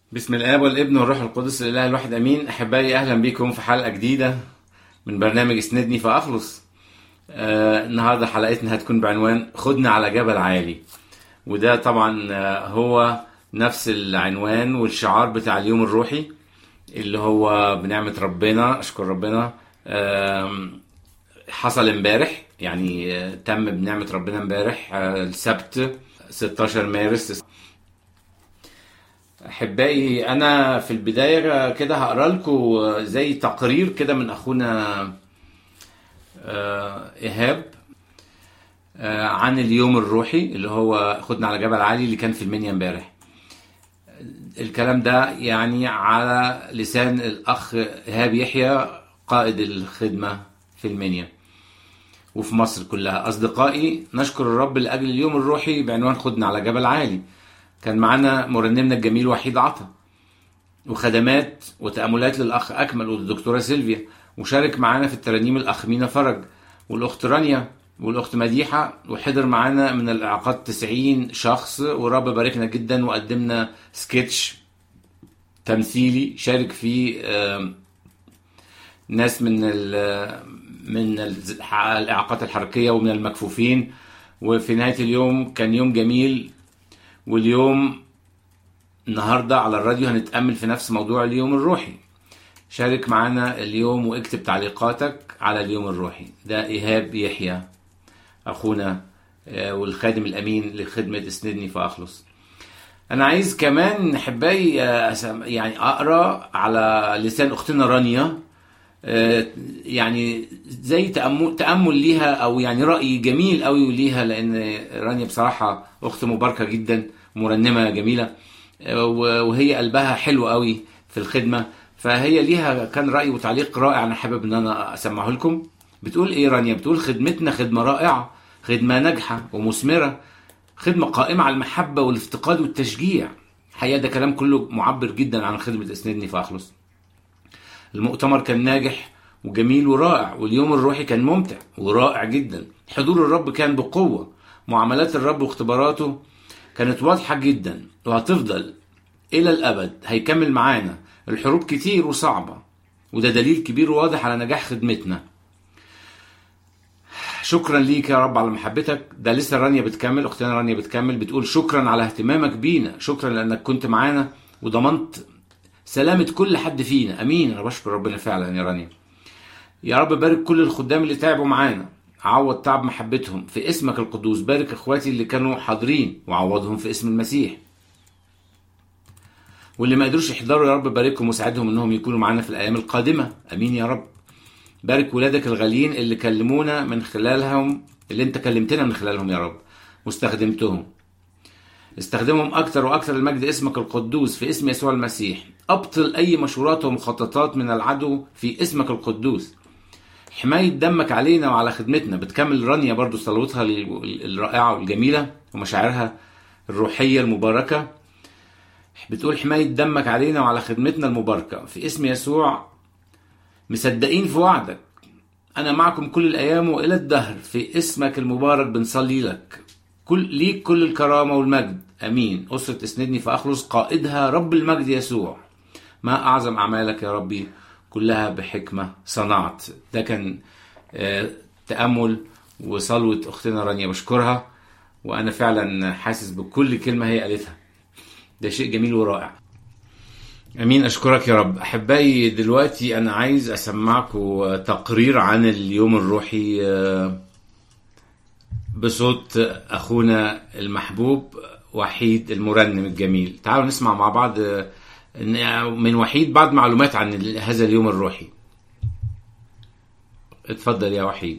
بسم الآب والابن والروح القدس الإله الواحد أمين أحبائي أهلا بكم في حلقة جديدة من برنامج اسندني فأخلص آه النهاردة حلقتنا هتكون بعنوان خدنا على جبل عالي وده طبعا آه هو نفس العنوان والشعار بتاع اليوم الروحي اللي هو بنعمة ربنا أشكر ربنا آه حصل امبارح يعني آه تم بنعمة ربنا امبارح آه السبت 16 مارس احبائي انا في البدايه كده هقرا لكم زي تقرير كده من اخونا آه، ايهاب آه، عن اليوم الروحي اللي هو خدنا على جبل عالي اللي كان في المنيا امبارح الكلام ده يعني على لسان الاخ ايهاب يحيى قائد الخدمه في المنيا وفي مصر كلها اصدقائي نشكر الرب لاجل اليوم الروحي بعنوان خدنا على جبل عالي كان معانا مرنمنا الجميل وحيد عطا وخدمات وتأملات للأخ أكمل والدكتورة سيلفيا وشارك معانا في الترانيم الأخ مينا فرج والأخت رانيا والأخت مديحة وحضر معانا من الإعاقات 90 شخص ورب باركنا جدا وقدمنا سكتش تمثيلي شارك فيه آم، ناس من ال من ال- الإعاقات الحركية ومن المكفوفين وفي نهاية اليوم كان يوم جميل واليوم النهاردة على الراديو هنتأمل في نفس موضوع اليوم الروحي شارك معانا اليوم واكتب تعليقاتك على اليوم الروحي ده إيهاب يحيى أخونا آه، والخادم الأمين لخدمة اسندني فأخلص أنا عايز كمان أحبائي آه، أسم- يعني أقرأ على لسان أختنا رانيا آه، يعني زي تأمل, تأمل ليها أو يعني رأي جميل قوي ليها لأن رانيا بصراحة أخت مباركة جدا مرنمة جميلة آه، و- وهي قلبها حلو قوي في الخدمة فهي ليها كان رأي وتعليق رائع أنا حابب إن أنا أسمعه لكم بتقول إيه رانيا بتقول خدمتنا خدمة رائعة خدمة ناجحة ومثمرة خدمة قائمة على المحبة والافتقاد والتشجيع حقيقة ده كلام كله معبر جدا عن خدمة اسندني فأخلص المؤتمر كان ناجح وجميل ورائع واليوم الروحي كان ممتع ورائع جدا حضور الرب كان بقوة معاملات الرب واختباراته كانت واضحة جدا وهتفضل إلى الأبد هيكمل معانا الحروب كتير وصعبة وده دليل كبير وواضح على نجاح خدمتنا شكرا ليك يا رب على محبتك ده لسه رانيا بتكمل اختنا رانيا بتكمل بتقول شكرا على اهتمامك بينا شكرا لانك كنت معانا وضمنت سلامة كل حد فينا امين انا بشكر ربنا فعلا يا رانيا يا رب بارك كل الخدام اللي تعبوا معانا عوض تعب محبتهم في اسمك القدوس بارك اخواتي اللي كانوا حاضرين وعوضهم في اسم المسيح واللي ما قدروش يحضروا يا رب باركهم وساعدهم انهم يكونوا معانا في الايام القادمه امين يا رب بارك ولادك الغاليين اللي كلمونا من خلالهم اللي انت كلمتنا من خلالهم يا رب واستخدمتهم استخدمهم اكتر واكتر المجد اسمك القدوس في اسم يسوع المسيح ابطل اي مشورات ومخططات من العدو في اسمك القدوس حماية دمك علينا وعلى خدمتنا بتكمل رانيا برضو صلوتها الرائعة والجميلة ومشاعرها الروحية المباركة بتقول حماية دمك علينا وعلى خدمتنا المباركة في اسم يسوع مصدقين في وعدك أنا معكم كل الأيام وإلى الدهر في اسمك المبارك بنصلي لك كل ليك كل الكرامة والمجد أمين أسرة اسندني فأخلص قائدها رب المجد يسوع ما أعظم أعمالك يا ربي كلها بحكمة صنعت ده كان آه، تأمل وصلوة أختنا رانيا بشكرها وأنا فعلا حاسس بكل كلمة هي قالتها ده شيء جميل ورائع امين اشكرك يا رب احبائي دلوقتي انا عايز اسمعكم تقرير عن اليوم الروحي آه، بصوت اخونا المحبوب وحيد المرنم الجميل تعالوا نسمع مع بعض آه، من وحيد بعض معلومات عن هذا اليوم الروحي اتفضل يا وحيد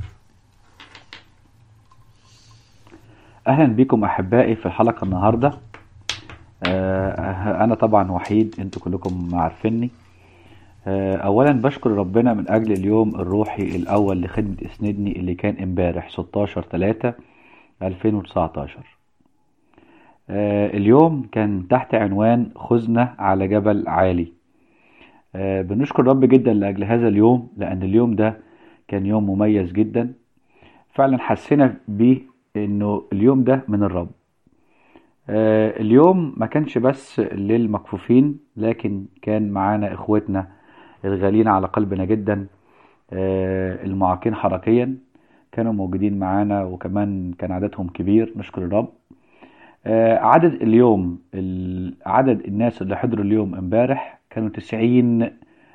اهلا بكم احبائي في الحلقه النهارده آه، انا طبعا وحيد انتوا كلكم عارفيني آه، اولا بشكر ربنا من اجل اليوم الروحي الاول لخدمه اسندني اللي كان امبارح 16 3 2019 آه، اليوم كان تحت عنوان خزنة على جبل عالي آه، بنشكر رب جدا لأجل هذا اليوم لأن اليوم ده كان يوم مميز جدا فعلا حسينا بيه انه اليوم ده من الرب آه، اليوم ما كانش بس للمكفوفين لكن كان معانا اخوتنا الغاليين على قلبنا جدا آه، المعاقين حركيا كانوا موجودين معانا وكمان كان عددهم كبير نشكر الرب آه، عدد اليوم ال- عدد الناس اللي حضروا اليوم امبارح كانوا تسعين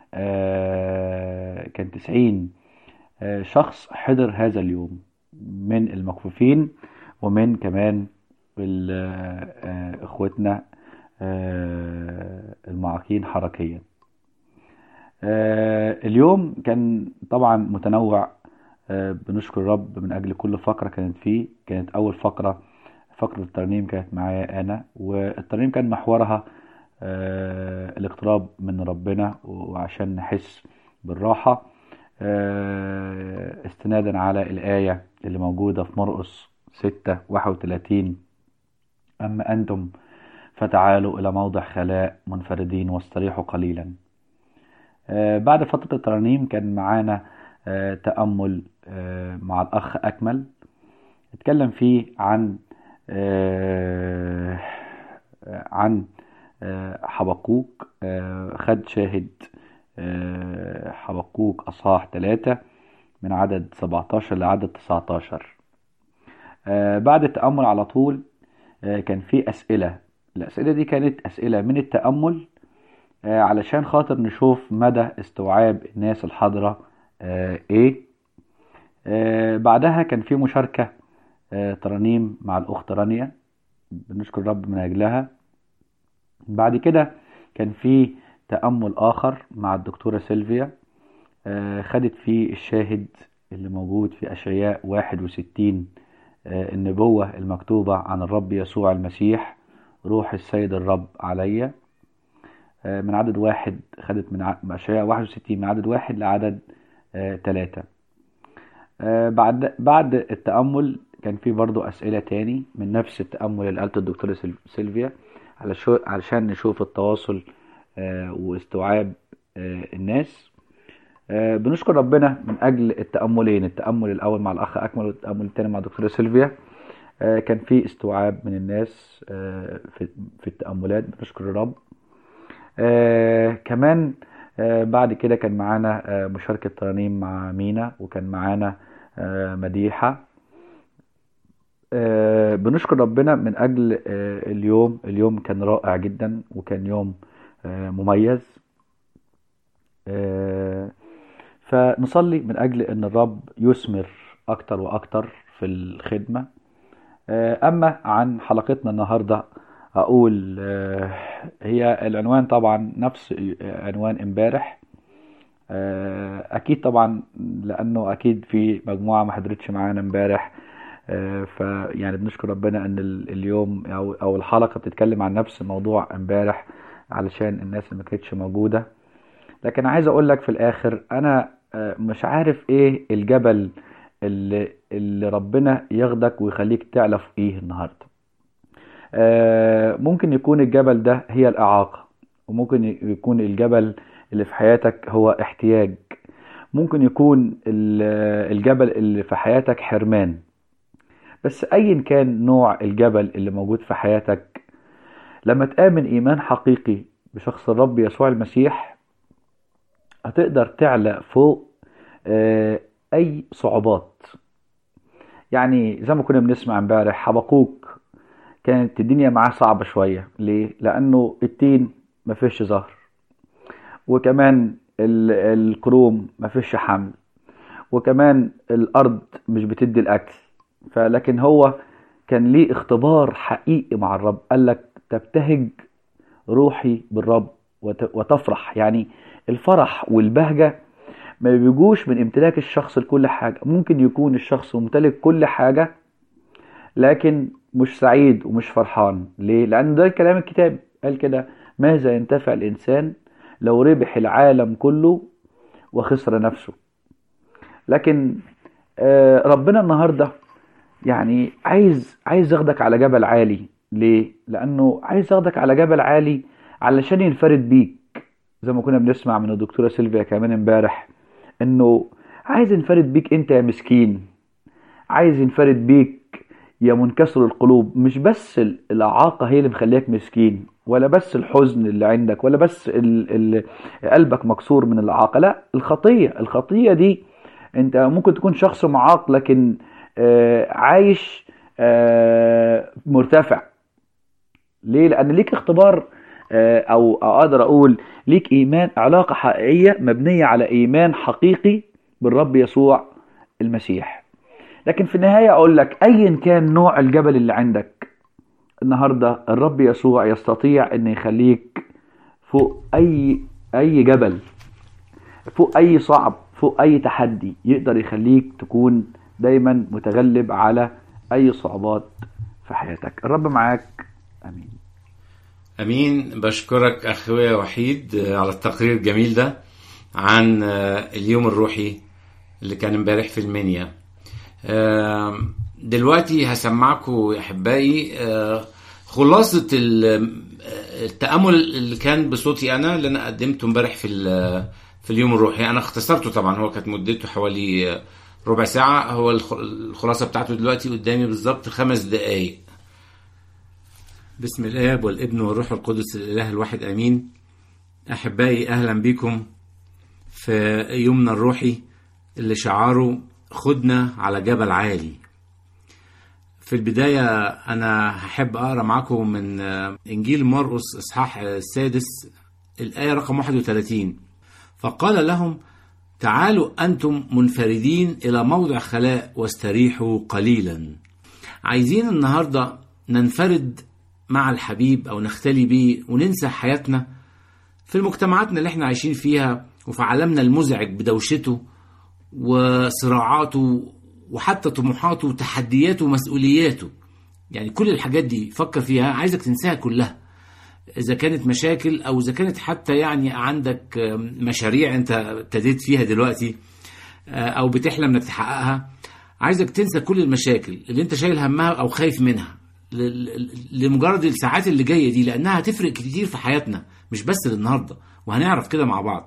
آه، كان تسعين آه، شخص حضر هذا اليوم من المكفوفين ومن كمان ال- آه، اخوتنا آه، المعاقين حركيا آه، اليوم كان طبعا متنوع آه، بنشكر الرب من أجل كل فقرة كانت فيه كانت أول فقرة فقرة الترنيم كانت معايا أنا والترنيم كان محورها آه، الاقتراب من ربنا وعشان نحس بالراحة آه، استنادا على الآية اللي موجودة في مرقس ستة واحد وتلاتين أما أنتم فتعالوا إلى موضع خلاء منفردين واستريحوا قليلا آه، بعد فترة الترانيم كان معانا آه، تأمل آه، مع الأخ أكمل اتكلم فيه عن آه، عن آه، حبقوك آه، خد شاهد آه، حبقوك أصحاح ثلاثة من عدد 17 لعدد 19 آه، بعد التأمل على طول آه، كان في أسئلة الأسئلة دي كانت أسئلة من التأمل آه، علشان خاطر نشوف مدى استوعاب الناس الحاضرة آه، ايه آه، بعدها كان في مشاركة آه، ترانيم مع الأخت رانيا بنشكر الرب من أجلها بعد كده كان في تأمل آخر مع الدكتورة سيلفيا آه، خدت فيه الشاهد اللي موجود في أشعياء 61 آه، النبوة المكتوبة عن الرب يسوع المسيح روح السيد الرب عليّ آه، من عدد واحد خدت من ع- من أشعياء 61 من عدد واحد لعدد آه، تلاتة آه، بعد بعد التأمل كان في برضو أسئلة تاني من نفس التأمل اللي قالته الدكتورة سيل- سيلفيا على شو علشان نشوف التواصل آه، واستوعاب آه، الناس آه، بنشكر ربنا من أجل التأملين التأمل الأول مع الأخ أكمل والتأمل التاني مع الدكتورة سيلفيا آه، كان في استوعاب من الناس آه، في في التأملات بنشكر الرب آه كمان آه بعد كده كان معانا آه مشاركة ترانيم مع مينا وكان معانا آه مديحة آه بنشكر ربنا من أجل آه اليوم اليوم كان رائع جدا وكان يوم آه مميز آه فنصلي من أجل أن الرب يثمر أكتر وأكتر في الخدمة آه، أما عن حلقتنا النهاردة أقول آه، هي العنوان طبعا نفس عنوان امبارح آه، أكيد طبعا لأنه أكيد في مجموعة ما حضرتش معانا امبارح آه، فيعني بنشكر ربنا ان ال- اليوم او او الحلقه بتتكلم عن نفس موضوع امبارح علشان الناس اللي ما كانتش موجوده لكن عايز اقول لك في الاخر انا آه، مش عارف ايه الجبل اللي, اللي ربنا ياخدك ويخليك تعلى فوقيه النهارده آه، ممكن يكون الجبل ده هي الإعاقة وممكن يكون الجبل اللي في حياتك هو احتياج ممكن يكون ال- الجبل اللي في حياتك حرمان بس أيا كان نوع الجبل اللي موجود في حياتك لما تآمن إيمان حقيقي بشخص الرب يسوع المسيح هتقدر تعلى فوق آه، أي صعوبات يعني زي ما كنا بنسمع امبارح حبقوك كانت الدنيا معاه صعبة شوية ليه؟ لأنه التين ما فيش زهر وكمان ال- الكروم ما فيش حمل وكمان الأرض مش بتدي الأكل فلكن هو كان ليه اختبار حقيقي مع الرب قال لك تبتهج روحي بالرب وت- وتفرح يعني الفرح والبهجة ما بيجوش من امتلاك الشخص لكل حاجة ممكن يكون الشخص ممتلك كل حاجة لكن مش سعيد ومش فرحان ليه؟ لأن ده كلام الكتاب قال كده ماذا ينتفع الإنسان لو ربح العالم كله وخسر نفسه لكن آه، ربنا النهارده يعني عايز عايز ياخدك على جبل عالي ليه؟ لأنه عايز ياخدك على جبل عالي علشان ينفرد بيك زي ما كنا بنسمع من الدكتورة سيلفيا كمان امبارح انه عايز ينفرد بيك انت يا مسكين عايز ينفرد بيك يا منكسر القلوب مش بس ال- الإعاقة هي اللي مخليك مسكين ولا بس الحزن اللي عندك ولا بس ال... ال... قلبك مكسور من الإعاقة لا الخطية الخطية دي انت ممكن تكون شخص معاق لكن آه، عايش آه، مرتفع ليه لان ليك اختبار آه، او أو اقدر اقول ليك ايمان علاقه حقيقيه مبنيه على ايمان حقيقي بالرب يسوع المسيح لكن في النهايه اقول لك ايا كان نوع الجبل اللي عندك النهارده الرب يسوع يستطيع ان يخليك فوق اي اي جبل فوق اي صعب فوق اي تحدي يقدر يخليك تكون دايما متغلب على اي صعوبات في حياتك الرب معاك امين امين بشكرك اخويا وحيد آه، على التقرير الجميل ده عن آه، اليوم الروحي اللي كان امبارح في المنيا آه، دلوقتي هسمعكم يا احبائي آه، خلاصة ال- آه، التأمل اللي كان بصوتي انا اللي انا قدمته امبارح في ال- في اليوم الروحي انا اختصرته طبعا هو كانت مدته حوالي آه، ربع ساعة هو الخ- الخلاصة بتاعته دلوقتي قدامي بالظبط خمس دقايق بسم الآب والابن والروح القدس الإله الواحد آمين أحبائي أهلا بكم في يومنا الروحي اللي شعاره خدنا على جبل عالي في البداية أنا هحب أقرأ معاكم من آه، إنجيل مرقس إصحاح آه، السادس الآية رقم 31 فقال لهم تعالوا أنتم منفردين إلى موضع خلاء واستريحوا قليلا عايزين النهارده ننفرد مع الحبيب او نختلي بيه وننسى حياتنا في المجتمعاتنا اللي احنا عايشين فيها وفي عالمنا المزعج بدوشته وصراعاته وحتى طموحاته وتحدياته ومسؤولياته يعني كل الحاجات دي فكر فيها عايزك تنساها كلها اذا كانت مشاكل او اذا كانت حتى يعني عندك آم، مشاريع انت ابتديت فيها دلوقتي آه، او بتحلم انك تحققها عايزك تنسى كل المشاكل اللي انت شايل همها او خايف منها ل- ل- لمجرد الساعات اللي جايه دي لانها هتفرق كتير في حياتنا مش بس للنهارده وهنعرف كده مع بعض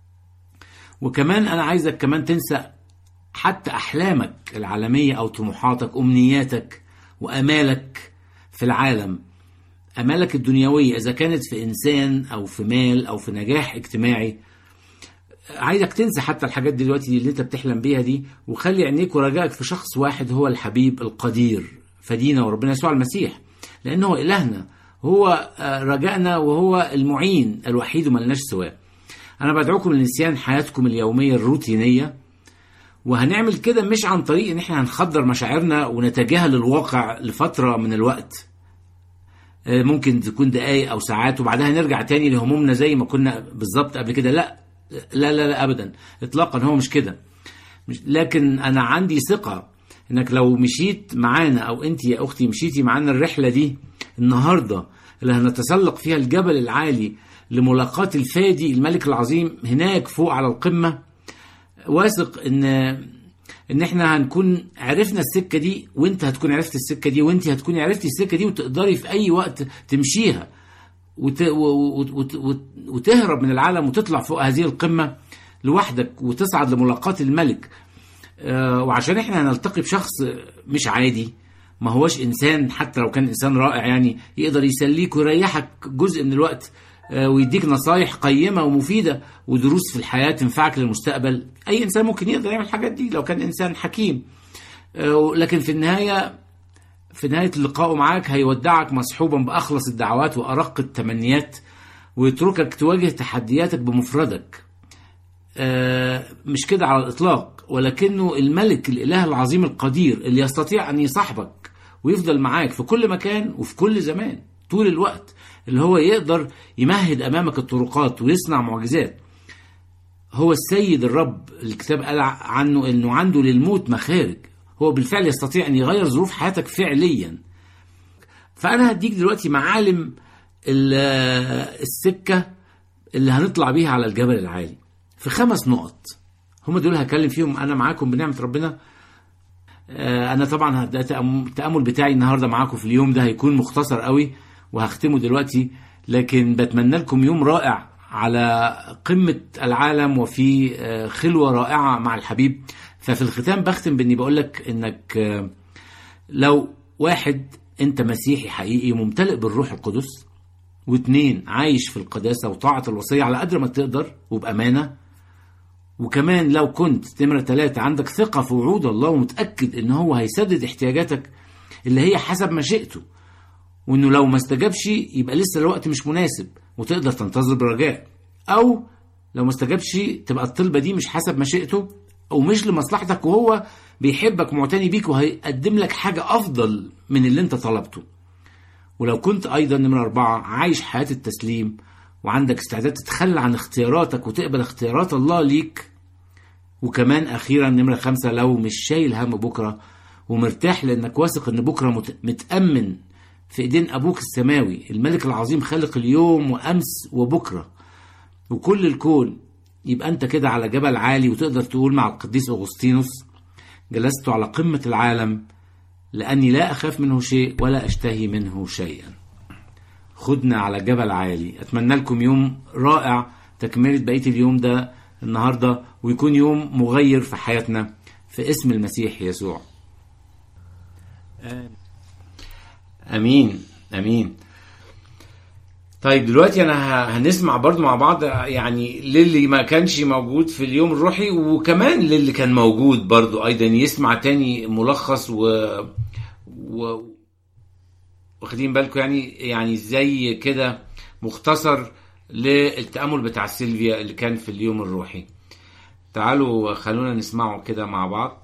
وكمان انا عايزك كمان تنسى حتى احلامك العالميه او طموحاتك امنياتك وامالك في العالم امالك الدنيويه اذا كانت في انسان او في مال او في نجاح اجتماعي عايزك تنسى حتى الحاجات دي دلوقتي اللي انت بتحلم بيها دي وخلي عينيك ورجائك في شخص واحد هو الحبيب القدير فدينا وربنا يسوع المسيح لانه هو الهنا هو آه، رجائنا وهو المعين الوحيد وملناش سواه انا بدعوكم لنسيان حياتكم اليوميه الروتينيه وهنعمل كده مش عن طريق ان احنا هنخدر مشاعرنا ونتجاهل الواقع لفتره من الوقت آه، ممكن تكون دقايق او ساعات وبعدها نرجع تاني لهمومنا زي ما كنا بالظبط قبل كده لا لا لا, لا ابدا اطلاقا هو مش كده مش لكن انا عندي ثقه انك لو مشيت معانا او انت يا اختي مشيتي معانا الرحله دي النهارده اللي هنتسلق فيها الجبل العالي لملاقاة الفادي الملك العظيم هناك فوق على القمه واثق ان ان احنا هنكون عرفنا السكه دي وانت هتكون عرفت السكه دي وانت هتكوني عرفتي السكه دي وتقدري في اي وقت تمشيها وت... و... وت... وت... وتهرب من العالم وتطلع فوق هذه القمه لوحدك وتصعد لملاقاة الملك آه، وعشان احنا هنلتقي بشخص مش عادي ما هوش انسان حتى لو كان انسان رائع يعني يقدر يسليك ويريحك جزء من الوقت آه، ويديك نصايح قيمة ومفيدة ودروس في الحياة تنفعك للمستقبل أي إنسان ممكن يقدر يعمل الحاجات دي لو كان إنسان حكيم آه، لكن في النهاية في نهاية اللقاء معاك هيودعك مصحوبا بأخلص الدعوات وأرق التمنيات ويتركك تواجه تحدياتك بمفردك آه، مش كده على الإطلاق ولكنه الملك الإله العظيم القدير اللي يستطيع أن يصاحبك ويفضل معاك في كل مكان وفي كل زمان طول الوقت اللي هو يقدر يمهد أمامك الطرقات ويصنع معجزات هو السيد الرب الكتاب قال عنه انه عنده للموت مخارج هو بالفعل يستطيع ان يغير ظروف حياتك فعليا فانا هديك دلوقتي معالم ال- السكه اللي هنطلع بيها على الجبل العالي في خمس نقط هم دول هكلم فيهم انا معاكم بنعمه ربنا آه، انا طبعا ده تأم- التامل بتاعي النهارده معاكم في اليوم ده هيكون مختصر قوي وهختمه دلوقتي لكن بتمنى لكم يوم رائع على قمة العالم وفي آه، خلوة رائعة مع الحبيب ففي الختام بختم باني بقول لك انك آه، لو واحد انت مسيحي حقيقي ممتلئ بالروح القدس واتنين عايش في القداسة وطاعة الوصية على قدر ما تقدر وبأمانة وكمان لو كنت نمرة ثلاثة عندك ثقة في وعود الله ومتأكد ان هو هيسدد احتياجاتك اللي هي حسب مشيئته وانه لو ما استجابش يبقى لسه الوقت مش مناسب وتقدر تنتظر برجاء او لو ما استجابش تبقى الطلبة دي مش حسب مشيئته او مش لمصلحتك وهو بيحبك ومعتني بيك وهيقدم لك حاجة افضل من اللي انت طلبته ولو كنت ايضا نمرة اربعة عايش حياة التسليم وعندك استعداد تتخلى عن اختياراتك وتقبل اختيارات الله ليك وكمان اخيرا نمرة خمسة لو مش شايل هم بكرة ومرتاح لانك واثق ان بكرة مت- متأمن في ايدين ابوك السماوي الملك العظيم خلق اليوم وامس وبكرة وكل الكون يبقى انت كده على جبل عالي وتقدر تقول مع القديس اغسطينوس جلست على قمة العالم لاني لا اخاف منه شيء ولا اشتهي منه شيئا خدنا على جبل عالي اتمنى لكم يوم رائع تكملة بقية اليوم ده النهاردة ويكون يوم مغير في حياتنا في اسم المسيح يسوع امين امين طيب دلوقتي انا ه- هنسمع برضو مع بعض يعني للي ما كانش موجود في اليوم الروحي وكمان للي كان موجود برضو ايضا يسمع تاني ملخص و, و... واخدين بالكم يعني يعني زي كده مختصر للتأمل بتاع سيلفيا اللي كان في اليوم الروحي تعالوا خلونا نسمعه كده مع بعض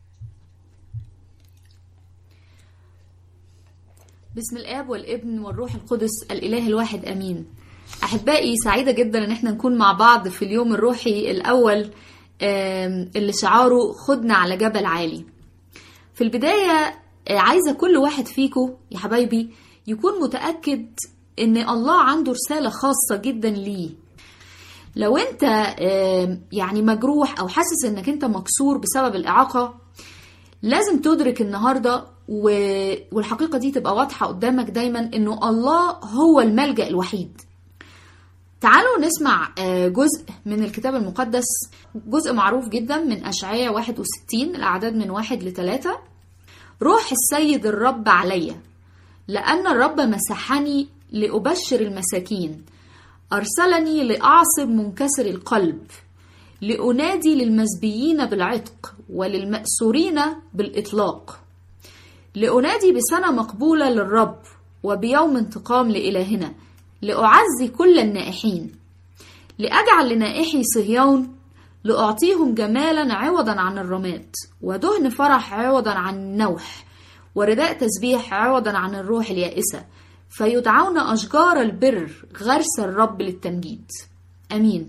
بسم الاب والابن والروح القدس الاله الواحد امين احبائي سعيده جدا ان احنا نكون مع بعض في اليوم الروحي الاول آم، اللي شعاره خدنا على جبل عالي في البدايه آه، عايزه كل واحد فيكم يا حبايبي يكون متاكد ان الله عنده رساله خاصه جدا ليه لو انت آم، يعني مجروح او حاسس انك انت مكسور بسبب الاعاقه لازم تدرك النهارده و... والحقيقه دي تبقى واضحه قدامك دايما انه الله هو الملجا الوحيد تعالوا نسمع آه، جزء من الكتاب المقدس جزء معروف جدا من أشعية 61 الأعداد من واحد لثلاثة روح السيد الرب عليا لأن الرب مسحني لأبشر المساكين أرسلني لأعصب منكسر القلب لأنادي للمسبيين بالعتق وللمأسورين بالإطلاق لأنادي بسنة مقبولة للرب وبيوم انتقام لإلهنا لأعزي كل النائحين لأجعل لنائحي صهيون لأعطيهم جمالا عوضا عن الرماد ودهن فرح عوضا عن النوح ورداء تسبيح عوضا عن الروح اليائسة فيدعون أشجار البر غرس الرب للتمجيد أمين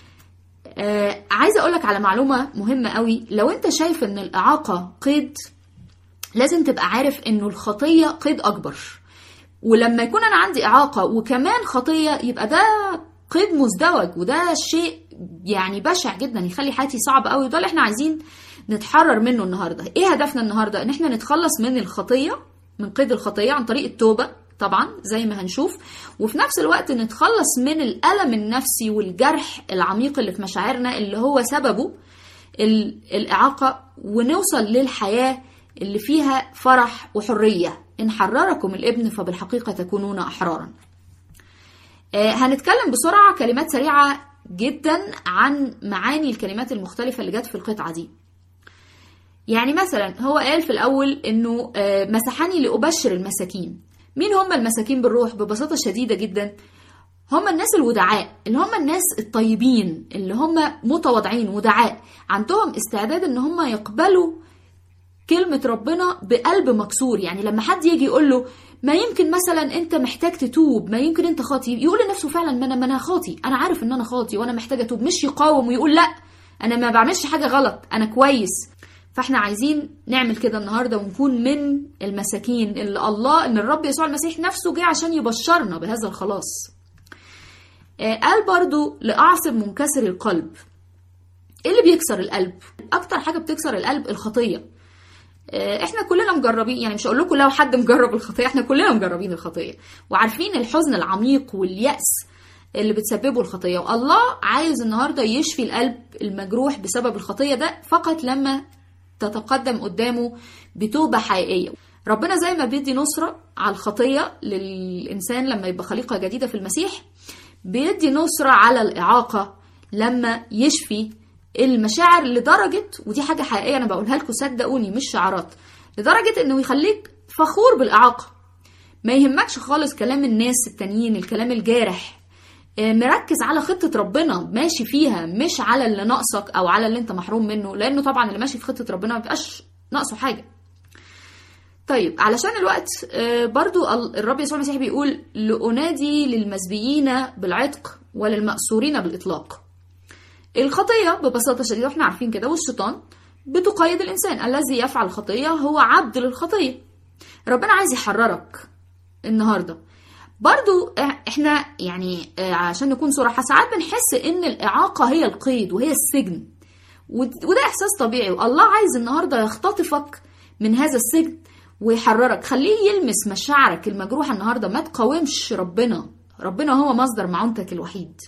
آه عايزة أقولك على معلومة مهمة قوي لو أنت شايف أن الإعاقة قيد لازم تبقى عارف أنه الخطية قيد أكبر ولما يكون أنا عندي إعاقة وكمان خطية يبقى ده قيد مزدوج وده شيء يعني بشع جدا يخلي حياتي صعبة قوي وده اللي احنا عايزين نتحرر منه النهارده ايه هدفنا النهارده ان احنا نتخلص من الخطيه من قيد الخطيه عن طريق التوبه طبعا زي ما هنشوف وفي نفس الوقت نتخلص من الالم النفسي والجرح العميق اللي في مشاعرنا اللي هو سببه الاعاقه ونوصل للحياه اللي فيها فرح وحريه ان حرركم الابن فبالحقيقه تكونون احرارا آه هنتكلم بسرعه كلمات سريعه جدا عن معاني الكلمات المختلفه اللي جت في القطعه دي يعني مثلا هو قال في الأول إنه مسحني لأبشر المساكين مين هم المساكين بالروح ببساطة شديدة جدا هم الناس الودعاء اللي هم الناس الطيبين اللي هم متواضعين ودعاء عندهم استعداد ان هم يقبلوا كلمة ربنا بقلب مكسور يعني لما حد يجي يقول له ما يمكن مثلا انت محتاج تتوب ما يمكن انت خاطي يقول لنفسه فعلا ما انا ما انا خاطي انا عارف ان انا خاطي وانا محتاج اتوب مش يقاوم ويقول لا انا ما بعملش حاجة غلط انا كويس فاحنا عايزين نعمل كده النهارده ونكون من المساكين اللي الله ان الرب يسوع المسيح نفسه جه عشان يبشرنا بهذا الخلاص آه قال برضو لأعصب منكسر القلب ايه اللي بيكسر القلب اكتر حاجه بتكسر القلب الخطيه آه احنا كلنا مجربين يعني مش هقول لكم لو حد مجرب الخطيه احنا كلنا مجربين الخطيه وعارفين الحزن العميق واليأس اللي بتسببه الخطيه والله عايز النهارده يشفي القلب المجروح بسبب الخطيه ده فقط لما تتقدم قدامه بتوبة حقيقية ربنا زي ما بيدي نصرة على الخطية للإنسان لما يبقى خليقة جديدة في المسيح بيدي نصرة على الإعاقة لما يشفي المشاعر لدرجة ودي حاجة حقيقية أنا بقولها لكم صدقوني مش شعارات لدرجة إنه يخليك فخور بالإعاقة ما يهمكش خالص كلام الناس التانيين الكلام الجارح آه، مركز على خطة ربنا ماشي فيها مش على اللي ناقصك أو على اللي أنت محروم منه لأنه طبعا اللي ماشي في خطة ربنا ما بيبقاش ناقصه حاجة طيب علشان الوقت آه، برضو ال- الرب يسوع المسيح بيقول لأنادي للمسبيين بالعتق وللمأسورين بالإطلاق الخطية ببساطة شديدة احنا عارفين كده والشيطان بتقيد الإنسان الذي يفعل الخطية هو عبد للخطية ربنا عايز يحررك النهاردة برضو إح- احنا يعني آه، عشان نكون صراحة ساعات بنحس ان الإعاقة هي القيد وهي السجن ود- وده إحساس طبيعي والله عايز النهاردة يختطفك من هذا السجن ويحررك خليه يلمس مشاعرك المجروحة النهاردة ما تقاومش ربنا ربنا هو مصدر معونتك الوحيد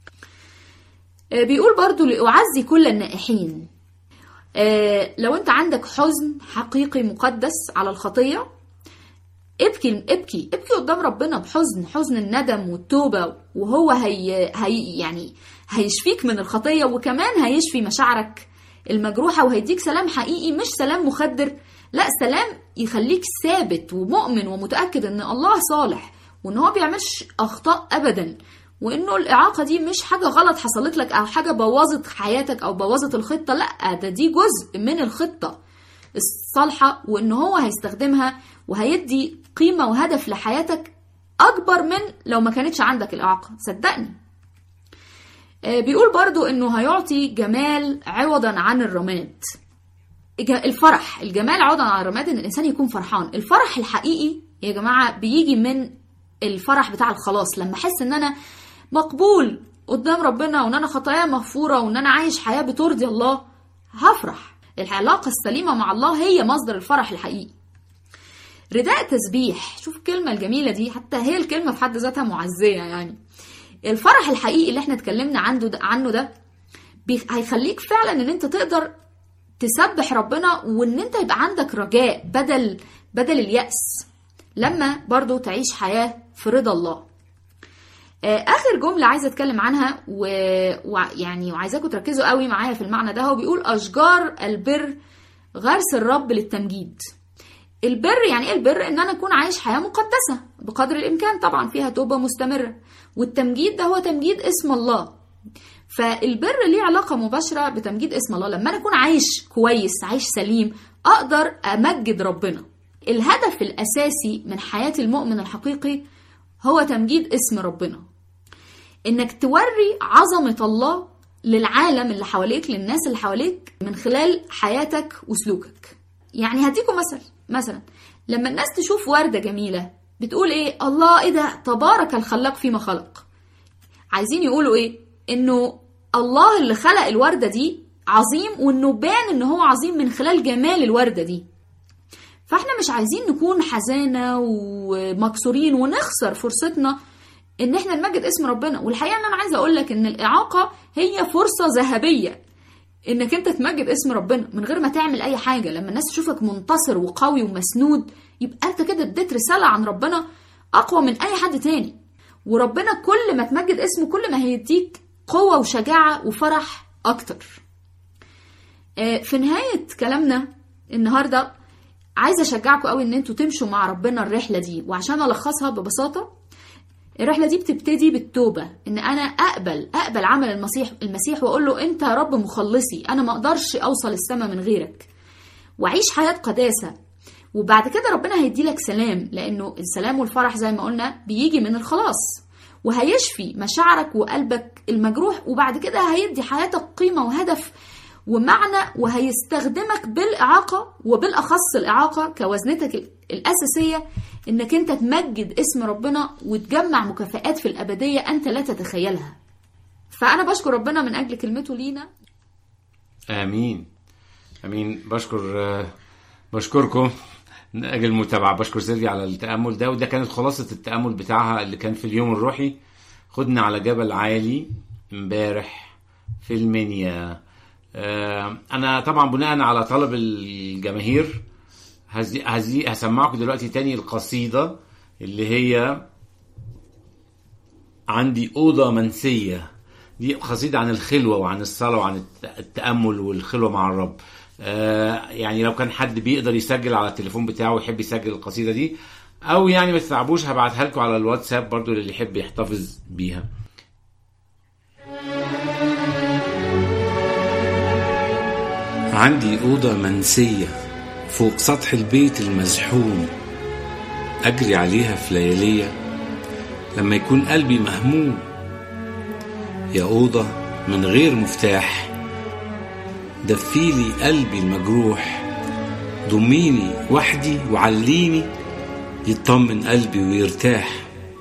آه، بيقول برضو لأعزي كل النائحين آه، لو انت عندك حزن حقيقي مقدس على الخطية ابكي ابكي ابكي قدام ربنا بحزن حزن الندم والتوبة وهو هي, هي يعني هيشفيك من الخطية وكمان هيشفي مشاعرك المجروحة وهيديك سلام حقيقي مش سلام مخدر لا سلام يخليك ثابت ومؤمن ومتأكد ان الله صالح وان هو بيعملش اخطاء ابدا وانه الاعاقه دي مش حاجه غلط حصلت لك او حاجه بوظت حياتك او بوظت الخطه لا ده دي جزء من الخطه الصالحه وان هو هيستخدمها وهيدي قيمه وهدف لحياتك اكبر من لو ما كانتش عندك الاعاقه صدقني آه، بيقول برضو انه هيعطي جمال عوضا عن الرماد الج- الفرح الجمال عوضا عن الرماد ان الانسان يكون فرحان الفرح الحقيقي يا جماعه بيجي من الفرح بتاع الخلاص لما احس ان انا مقبول قدام ربنا وان انا خطايا مغفوره وان انا عايش حياه بترضي الله هفرح العلاقه السليمه مع الله هي مصدر الفرح الحقيقي رداء تسبيح شوف الكلمه الجميله دي حتى هي الكلمه في حد ذاتها معزيه يعني الفرح الحقيقي اللي احنا اتكلمنا عنه ده, عنه ده بي- هيخليك فعلا ان انت تقدر تسبح ربنا وان انت يبقى عندك رجاء بدل بدل اليأس لما برضو تعيش حياة في رضا الله آه، اخر جملة عايزة اتكلم عنها ويعني و... يعني وعايزاكم تركزوا قوي معايا في المعنى ده هو بيقول اشجار البر غرس الرب للتمجيد البر يعني ايه البر ان انا اكون عايش حياة مقدسة بقدر الامكان طبعا فيها توبة مستمرة والتمجيد ده هو تمجيد اسم الله فالبر ليه علاقة مباشرة بتمجيد اسم الله لما أنا أكون عايش كويس عايش سليم أقدر أمجد ربنا الهدف الأساسي من حياة المؤمن الحقيقي هو تمجيد اسم ربنا إنك توري عظمة الله للعالم اللي حواليك للناس اللي حواليك من خلال حياتك وسلوكك يعني هديكم مثل مثلا لما الناس تشوف وردة جميلة بتقول ايه الله ايه ده تبارك الخلاق فيما خلق عايزين يقولوا ايه انه الله اللي خلق الوردة دي عظيم وانه بان ان هو عظيم من خلال جمال الوردة دي فاحنا مش عايزين نكون حزانة ومكسورين ونخسر فرصتنا ان احنا نمجد اسم ربنا والحقيقة ان انا عايزة اقول لك ان الاعاقة هي فرصة ذهبية انك انت تمجد اسم ربنا من غير ما تعمل اي حاجة لما الناس تشوفك منتصر وقوي ومسنود يبقى انت كده اديت رسالة عن ربنا اقوى من اي حد تاني وربنا كل ما تمجد اسمه كل ما هيديك قوة وشجاعة وفرح اكتر آه، في نهاية كلامنا النهاردة عايزة اشجعكم قوي ان انتوا تمشوا مع ربنا الرحلة دي وعشان الخصها ببساطة الرحلة دي بتبتدي بالتوبة ان انا اقبل اقبل عمل المسيح المسيح واقول له انت يا رب مخلصي انا ما اقدرش اوصل السماء من غيرك واعيش حياة قداسة وبعد كده ربنا هيدي لك سلام لانه السلام والفرح زي ما قلنا بيجي من الخلاص وهيشفي مشاعرك وقلبك المجروح وبعد كده هيدي حياتك قيمة وهدف ومعنى وهيستخدمك بالإعاقة وبالأخص الإعاقة كوزنتك الأساسية إنك أنت تمجد اسم ربنا وتجمع مكافآت في الأبدية أنت لا تتخيلها فأنا بشكر ربنا من أجل كلمته لينا امين امين بشكر آه، بشكركم من اجل المتابعه بشكر سيلفي على التامل ده وده كانت خلاصه التامل بتاعها اللي كان في اليوم الروحي خدنا على جبل عالي امبارح في المنيا آه، انا طبعا بناء على طلب الجماهير هزي هزي هسمعكم دلوقتي تاني القصيدة اللي هي عندي أوضة منسية دي قصيدة عن الخلوة وعن الصلاة وعن الت- التأمل والخلوة مع الرب آه يعني لو كان حد بيقدر يسجل على التليفون بتاعه ويحب يسجل القصيدة دي أو يعني ما تتعبوش هبعتها لكم على الواتساب برضو للي يحب يحتفظ بيها عندي أوضة منسية فوق سطح البيت المزحوم أجري عليها في ليالية لما يكون قلبي مهموم يا أوضة من غير مفتاح دفيلي قلبي المجروح ضميني وحدي وعليني يطمن قلبي ويرتاح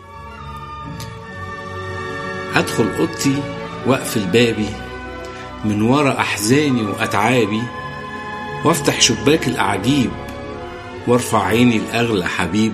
أدخل أوضتي وأقفل بابي من ورا أحزاني وأتعابي وافتح شباك الأعاجيب وارفع عيني لأغلى حبيب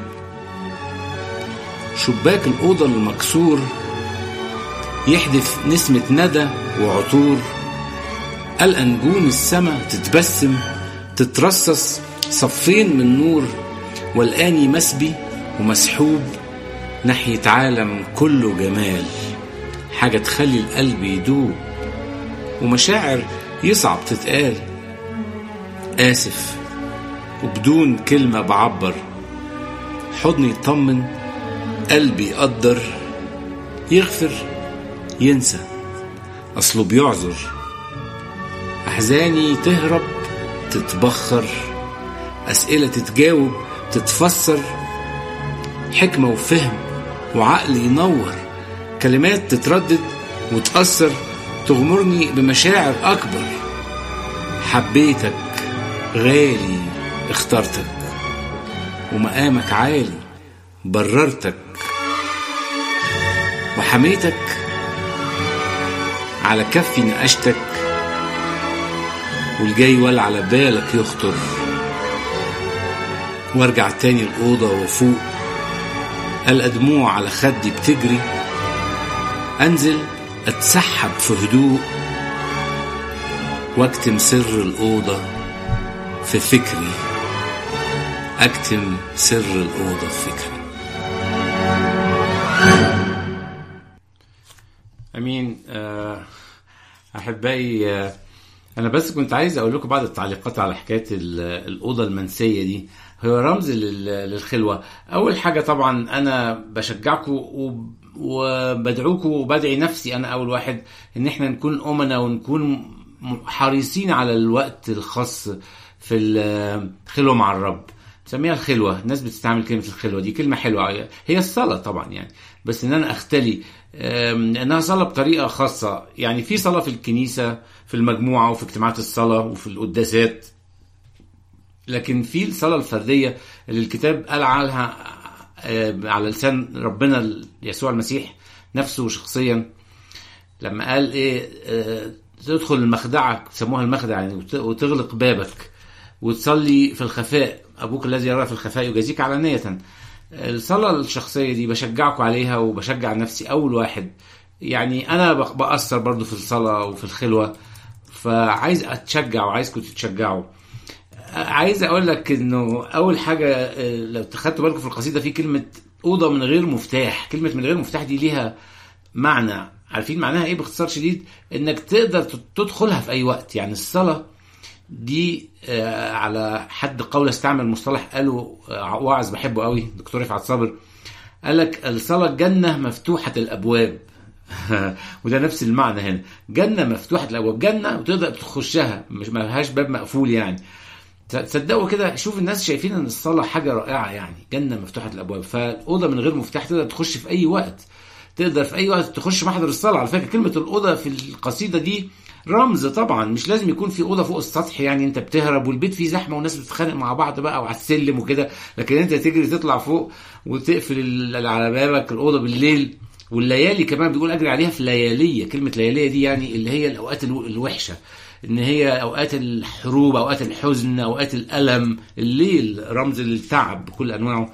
شباك الأوضة المكسور يحدث نسمة ندى وعطور ألقى نجوم السما تتبسم تترصص صفين من نور والآني مسبي ومسحوب ناحية عالم كله جمال حاجة تخلي القلب يدوب ومشاعر يصعب تتقال آسف وبدون كلمة بعبر حضني يطمن قلبي يقدر يغفر ينسى أصله بيعذر أحزاني تهرب تتبخر أسئلة تتجاوب تتفسر حكمة وفهم وعقل ينور كلمات تتردد وتأثر تغمرني بمشاعر أكبر حبيتك غالي اخترتك ومقامك عالي بررتك وحميتك على كفي نقشتك والجاي ولا على بالك يخطر وارجع تاني الأوضة وفوق ألقى دموع على خدي بتجري أنزل أتسحب في هدوء واكتم سر الأوضة في فكري أكتم سر الأوضة في فكري أمين آه، أحبائي آه، أنا بس كنت عايز أقول لكم بعض التعليقات على حكاية ال- الأوضة المنسية دي هو رمز لل- للخلوة أول حاجة طبعا أنا بشجعكم وب- وبدعوكم وبدعي نفسي أنا أول واحد إن إحنا نكون أمنا ونكون م- حريصين على الوقت الخاص في الخلوة مع الرب نسميها الخلوة الناس بتستعمل كلمة الخلوة دي كلمة حلوة هي الصلاة طبعا يعني بس ان انا اختلي أم، انها صلاة بطريقة خاصة يعني في صلاة في الكنيسة في المجموعة وفي اجتماعات الصلاة وفي القداسات لكن في الصلاة الفردية اللي الكتاب قال عنها آه، على لسان ربنا يسوع المسيح نفسه شخصيا لما قال ايه آه، تدخل المخدعة سموها المخدع يعني وت- وتغلق بابك وتصلي في الخفاء ابوك الذي يرى في الخفاء يجازيك علانية الصلاة الشخصية دي بشجعكم عليها وبشجع نفسي اول واحد يعني انا بق- بأثر برضو في الصلاة وفي الخلوة فعايز اتشجع وعايزكم تتشجعوا عايز اقول لك انه اول حاجه آه، لو خدتوا بالكم في القصيده في كلمه اوضه من غير مفتاح كلمه من غير مفتاح دي ليها معنى عارفين معناها ايه باختصار شديد انك تقدر تت- تدخلها في اي وقت يعني الصلاه دي آه، على حد قول استعمل مصطلح قاله آه، واعظ بحبه قوي دكتور رفعت صابر قال لك الصلاه جنه مفتوحه الابواب وده نفس المعنى هنا جنه مفتوحه الابواب جنه وتقدر تخشها مش ما لهاش باب مقفول يعني تصدقوا كده شوف الناس شايفين ان الصلاه حاجه رائعه يعني جنه مفتوحه الابواب فالاوضه من غير مفتاح تقدر تخش في اي وقت تقدر في اي وقت تخش محضر الصلاه على فكره كلمه الاوضه في القصيده دي رمز طبعا مش لازم يكون في اوضه فوق السطح يعني انت بتهرب والبيت فيه زحمه والناس بتتخانق مع بعض بقى وعلى السلم وكده لكن انت تجري تطلع فوق وتقفل ال- على بابك الاوضه بالليل والليالي كمان بيقول اجري عليها في لياليه كلمه لياليه دي يعني اللي هي الاوقات الو- الوحشه ان هي اوقات الحروب اوقات الحزن اوقات الالم الليل رمز للتعب بكل انواعه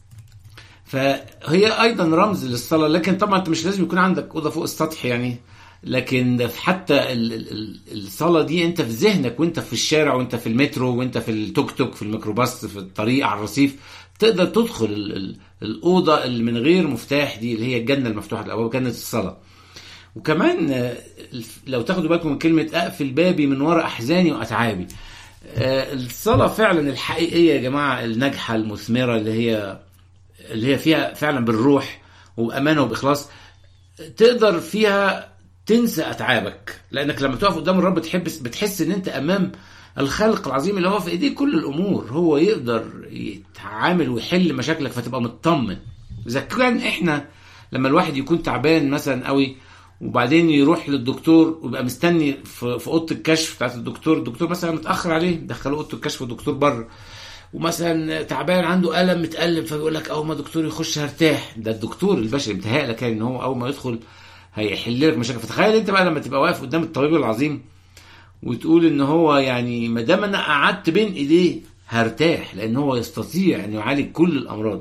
فهي ايضا رمز للصلاه لكن طبعا انت مش لازم يكون عندك اوضه فوق السطح يعني لكن حتى ال- ال- ال- الصلاه دي انت في ذهنك وانت في الشارع وانت في المترو وانت في التوك توك في الميكروباص في الطريق على الرصيف تقدر تدخل ال- ال- الاوضه اللي من غير مفتاح دي اللي هي الجنه المفتوحه الابواب جنه الصلاه وكمان آه، لو تاخدوا بالكم من كلمه اقفل بابي من وراء احزاني واتعابي آه، الصلاه فعلا الحقيقيه يا جماعه الناجحه المثمره اللي هي اللي هي فيها فعلا بالروح وبامانه وباخلاص تقدر فيها تنسى اتعابك لانك لما تقف قدام الرب تحبس بتحس ان انت امام الخالق العظيم اللي هو في ايديه كل الامور هو يقدر يتعامل ويحل مشاكلك فتبقى مطمن اذا كان احنا لما الواحد يكون تعبان مثلا قوي وبعدين يروح للدكتور ويبقى مستني في في اوضه الكشف بتاعت الدكتور الدكتور مثلا متاخر عليه دخلوه اوضه الكشف والدكتور بره ومثلا تعبان عنده الم متالم فبيقول لك اول ما دكتور يخش هرتاح ده الدكتور البشري متهيألك يعني ان هو اول ما يدخل هيحل لك مشاكل فتخيل انت بقى لما تبقى واقف قدام الطبيب العظيم وتقول ان هو يعني ما دام انا قعدت بين ايديه هرتاح لان هو يستطيع ان يعالج كل الامراض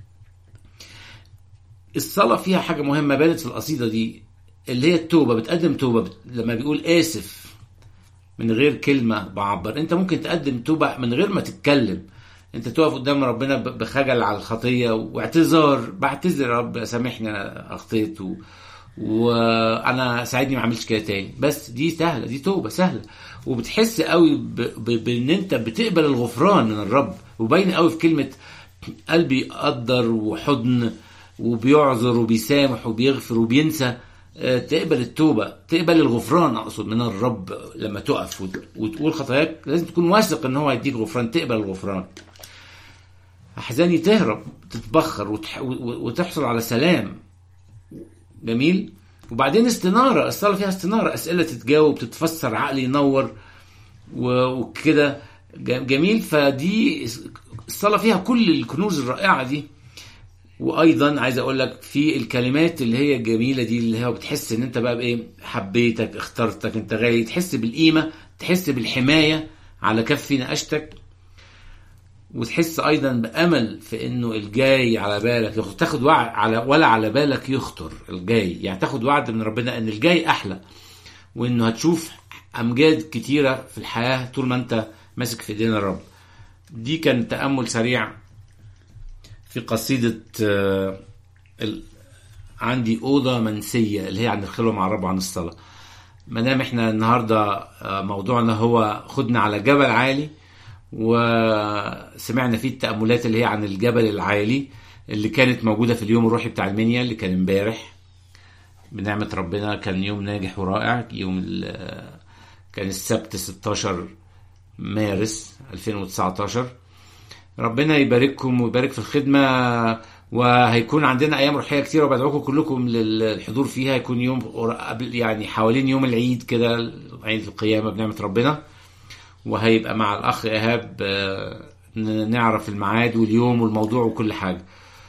الصلاة فيها حاجة مهمة بانت في القصيدة دي اللي هي التوبة بتقدم توبة بت... لما بيقول آسف من غير كلمة بعبر انت ممكن تقدم توبة من غير ما تتكلم انت تقف قدام ربنا ب- بخجل على الخطية واعتذار بعتذر يا رب سامحني انا اخطيت و... وانا ساعدني ما اعملش كده تاني بس دي سهلة دي توبة سهلة وبتحس قوي ب... ب... بان انت بتقبل الغفران من الرب وباين قوي في كلمة قلبي يقدر وحضن وبيعذر وبيسامح وبيغفر وبينسى آه، تقبل التوبة تقبل الغفران أقصد من الرب لما تقف وت- وتقول خطاياك لازم تكون واثق إن هو هيديك غفران تقبل الغفران أحزاني تهرب تتبخر وتح... و- وتحصل على سلام جميل وبعدين استنارة الصلاة فيها استنارة أسئلة تتجاوب تتفسر عقلي ينور و- وكده ج- جميل فدي الصلاة فيها كل الكنوز الرائعة دي وايضا عايز اقول لك في الكلمات اللي هي الجميله دي اللي هو بتحس ان انت بقى بايه حبيتك اخترتك انت غالي تحس بالقيمه تحس بالحمايه على كف نقشتك وتحس ايضا بامل في انه الجاي على بالك يخطر تاخد وعد على ولا على بالك يخطر الجاي يعني تاخد وعد من ربنا ان الجاي احلى وانه هتشوف امجاد كتيره في الحياه طول ما انت ماسك في ايدين الرب دي كان تامل سريع في قصيدة آه، ال... عندي أوضة منسية اللي هي عن الخلوة مع الرب وعن الصلاة ما دام احنا النهاردة آه، موضوعنا هو خدنا على جبل عالي وسمعنا فيه التأملات اللي هي عن الجبل العالي اللي كانت موجودة في اليوم الروحي بتاع المنيا اللي كان امبارح بنعمة ربنا كان يوم ناجح ورائع يوم ال- كان السبت 16 مارس 2019 ربنا يبارككم ويبارك في الخدمة وهيكون عندنا أيام روحية كتيرة وبدعوكم كلكم للحضور فيها هيكون يوم قبل يعني حوالين يوم العيد كده عيد القيامة بنعمة ربنا وهيبقى مع الأخ إيهاب آه، ن- نعرف الميعاد واليوم والموضوع وكل حاجة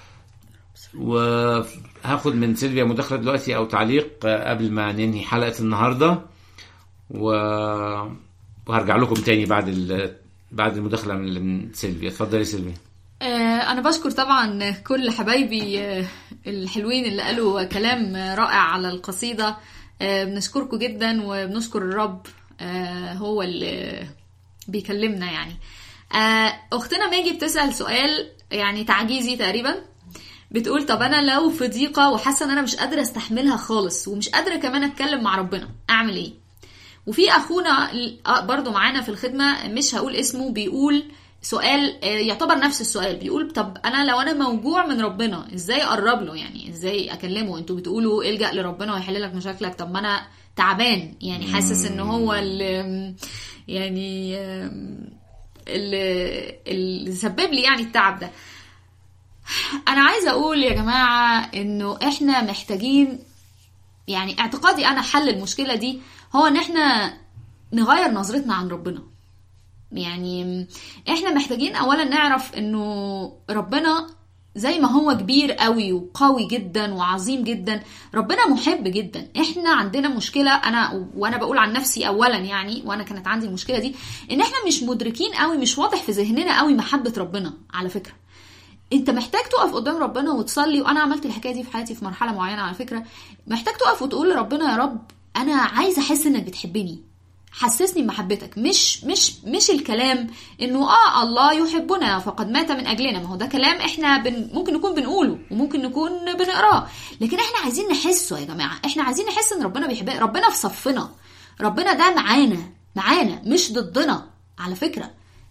وهاخد من سيلفيا مداخلة دلوقتي أو تعليق آه، قبل ما ننهي حلقة النهاردة و... وهرجع لكم تاني بعد ال... بعد المداخلة من من سيلفيا اتفضلي سيلفيا آه، أنا بشكر طبعا كل حبايبي آه، الحلوين اللي قالوا كلام رائع على القصيدة آه، بنشكركم جدا وبنشكر الرب آه، هو اللي بيكلمنا يعني آه، أختنا ماجي بتسأل سؤال يعني تعجيزي تقريبا بتقول طب أنا لو في ضيقة وحاسة إن أنا مش قادرة أستحملها خالص ومش قادرة كمان أتكلم مع ربنا أعمل إيه؟ وفي اخونا آه، برضو معانا في الخدمه مش هقول اسمه بيقول سؤال آه، يعتبر نفس السؤال بيقول طب انا لو انا موجوع من ربنا ازاي اقرب له يعني ازاي اكلمه انتوا بتقولوا الجا لربنا ويحل لك مشاكلك طب ما انا تعبان يعني حاسس ان هو اللي يعني آم، اللي اللي سبب لي يعني التعب ده انا عايزه اقول يا جماعه انه احنا محتاجين يعني اعتقادي انا حل المشكله دي هو ان احنا نغير نظرتنا عن ربنا يعني احنا محتاجين اولا نعرف انه ربنا زي ما هو كبير قوي وقوي جدا وعظيم جدا ربنا محب جدا احنا عندنا مشكله انا وانا بقول عن نفسي اولا يعني وانا كانت عندي المشكله دي ان احنا مش مدركين قوي مش واضح في ذهننا قوي محبه ربنا على فكره انت محتاج تقف قدام ربنا وتصلي وانا عملت الحكايه دي في حياتي في مرحله معينه على فكره محتاج تقف وتقول لربنا يا رب انا عايزه احس انك بتحبني حسسني بمحبتك مش مش مش الكلام انه اه الله يحبنا فقد مات من اجلنا ما هو ده كلام احنا بن ممكن نكون بنقوله وممكن نكون بنقراه لكن احنا عايزين نحسه يا جماعه احنا عايزين نحس ان ربنا بيحبنا ربنا في صفنا ربنا ده معانا معانا مش ضدنا على فكره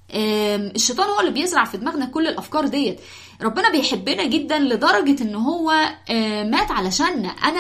آم، الشيطان هو اللي بيزرع في دماغنا كل الافكار ديت ربنا بيحبنا جدا لدرجه ان هو آه، مات علشاننا انا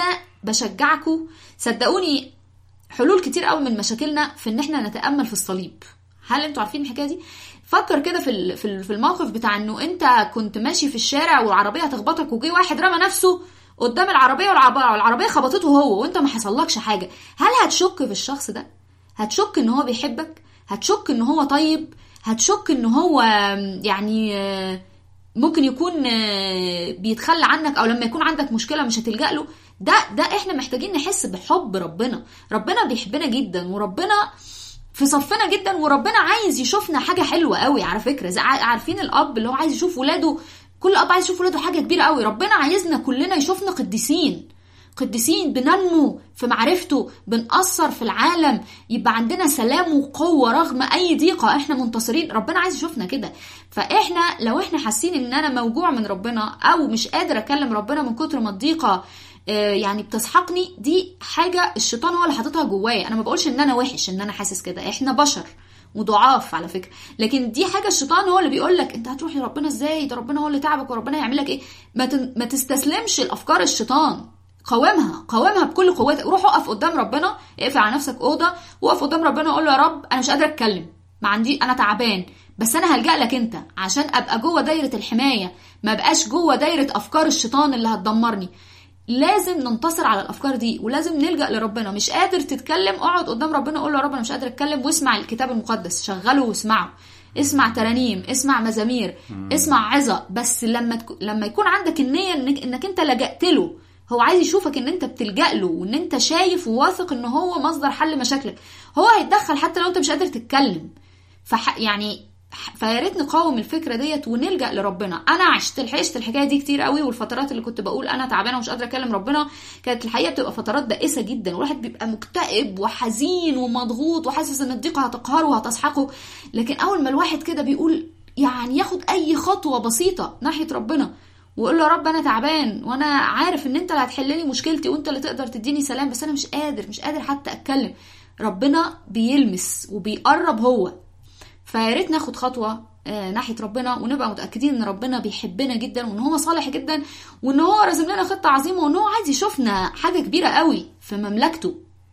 بشجعكم صدقوني حلول كتير قوي من مشاكلنا في ان احنا نتامل في الصليب هل انتوا عارفين الحكايه دي فكر كده في ال- في ال- في الموقف بتاع انه انت كنت ماشي في الشارع والعربيه هتخبطك وجي واحد رمى نفسه قدام العربيه والعربيه والعربيه خبطته هو وانت ما حصلكش حاجه هل هتشك في الشخص ده هتشك ان هو بيحبك هتشك ان هو طيب هتشك ان هو آم، يعني آه، ممكن يكون آه، بيتخلى عنك او لما يكون عندك مشكله مش هتلجا له ده ده احنا محتاجين نحس بحب ربنا ربنا بيحبنا جدا وربنا في صفنا جدا وربنا عايز يشوفنا حاجه حلوه قوي على فكره زي ع- عارفين الاب اللي هو عايز يشوف ولاده كل اب عايز يشوف ولاده حاجه كبيره قوي ربنا عايزنا كلنا يشوفنا قديسين قديسين بننمو في معرفته بنأثر في العالم يبقى عندنا سلام وقوة رغم أي ضيقة احنا منتصرين ربنا عايز يشوفنا كده فاحنا لو احنا حاسين ان انا موجوع من ربنا او مش قادر اكلم ربنا من كتر ما الضيقة آه، يعني بتسحقني دي حاجة الشيطان هو اللي حاططها جوايا انا ما بقولش ان انا وحش ان انا حاسس كده احنا بشر وضعاف على فكره لكن دي حاجه الشيطان هو اللي بيقول لك انت هتروح لربنا ازاي ده ربنا هو اللي تعبك وربنا يعمل لك ايه ما, تن... ما تستسلمش لافكار الشيطان قاومها قاومها بكل قوتك روح اقف قدام ربنا اقفل على نفسك اوضه وقف قدام ربنا وقول له يا رب انا مش قادره اتكلم ما عندي انا تعبان بس انا هلجا لك انت عشان ابقى جوه دايره الحمايه ما بقاش جوه دايره افكار الشيطان اللي هتدمرني لازم ننتصر على الافكار دي ولازم نلجا لربنا مش قادر تتكلم اقعد قدام ربنا قول له يا رب انا مش قادر اتكلم واسمع الكتاب المقدس شغله واسمعه اسمع ترانيم اسمع مزامير اسمع عظه بس لما تك... لما يكون عندك النيه انك انك انت لجأت له هو عايز يشوفك ان انت بتلجأ له وان انت شايف وواثق ان هو مصدر حل مشاكلك هو هيتدخل حتى لو انت مش قادر تتكلم فح يعني فيا ريت نقاوم الفكره ديت ونلجا لربنا انا عشت عشت الحكايه دي كتير قوي والفترات اللي كنت بقول انا تعبانه ومش قادره اكلم ربنا كانت الحقيقه بتبقى فترات بائسه جدا والواحد بيبقى مكتئب وحزين ومضغوط وحاسس ان الضيقه هتقهره وهتسحقه لكن اول ما الواحد كده بيقول يعني ياخد اي خطوه بسيطه ناحيه ربنا ويقول له يا رب انا تعبان وانا عارف ان انت اللي هتحل لي مشكلتي وانت اللي تقدر تديني سلام بس انا مش قادر مش قادر حتى اتكلم ربنا بيلمس وبيقرب هو فيا ريت ناخد خطوه آه، ناحيه ربنا ونبقى متاكدين ان ربنا بيحبنا جدا وان هو صالح جدا وان هو راسم لنا خطه عظيمه وان هو عايز يشوفنا حاجه كبيره قوي في مملكته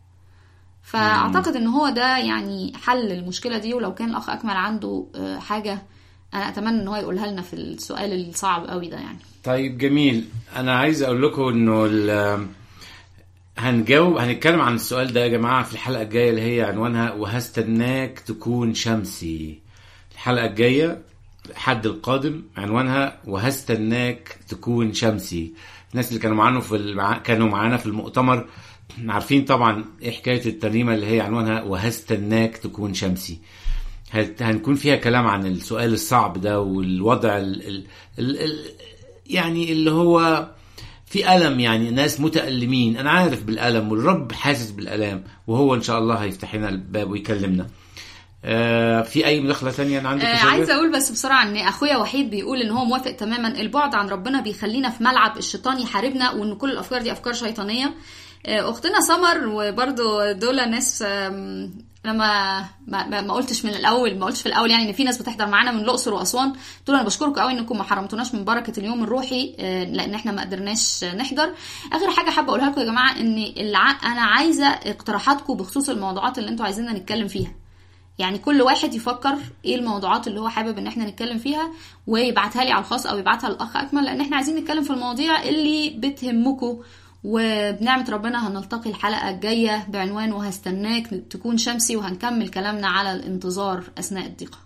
فاعتقد ان هو ده يعني حل المشكله دي ولو كان الاخ اكمل عنده آه، حاجه انا اتمنى ان هو يقولها لنا في السؤال الصعب قوي ده يعني طيب جميل انا عايز اقول لكم انه ال- هنجاوب هنتكلم عن السؤال ده يا جماعه في الحلقه الجايه اللي هي عنوانها وهستناك تكون شمسي الحلقه الجايه الحد القادم عنوانها وهستناك تكون شمسي الناس اللي كانوا معانا في المع... كانوا معانا في المؤتمر عارفين طبعا ايه حكايه الترنيمه اللي هي عنوانها وهستناك تكون شمسي هت- هنكون فيها كلام عن السؤال الصعب ده والوضع ال ال ال ال يعني اللي هو في ألم يعني ناس متألمين أنا عارف بالألم والرب حاسس بالألام وهو إن شاء الله هيفتح لنا الباب ويكلمنا آه في أي مداخلة تانية أنا عندك آه يا شباب؟ عايزه اقول بس بسرعه ان اخويا وحيد بيقول ان هو موافق تماما البعد عن ربنا بيخلينا في ملعب الشيطان يحاربنا وان كل الافكار دي افكار شيطانيه آه اختنا سمر وبرده دول ناس آم، انا ما ما, ما- ما قلتش من الاول ما قلتش في الاول يعني ان في ناس بتحضر معانا من الاقصر واسوان دول انا بشكركم قوي انكم ما حرمتوناش من بركه اليوم الروحي آه، لان احنا ما قدرناش نحضر اخر حاجه حابه اقولها لكم يا جماعه ان الع... انا عايزه اقتراحاتكم بخصوص الموضوعات اللي انتوا عايزيننا نتكلم فيها يعني كل واحد يفكر ايه الموضوعات اللي هو حابب ان احنا نتكلم فيها ويبعتها لي على الخاص او يبعتها للاخ اكمل لان احنا عايزين نتكلم في المواضيع اللي بتهمكم وبنعمة ربنا هنلتقي الحلقة الجاية بعنوان وهستناك تكون شمسي وهنكمل كلامنا على الانتظار أثناء الضيقة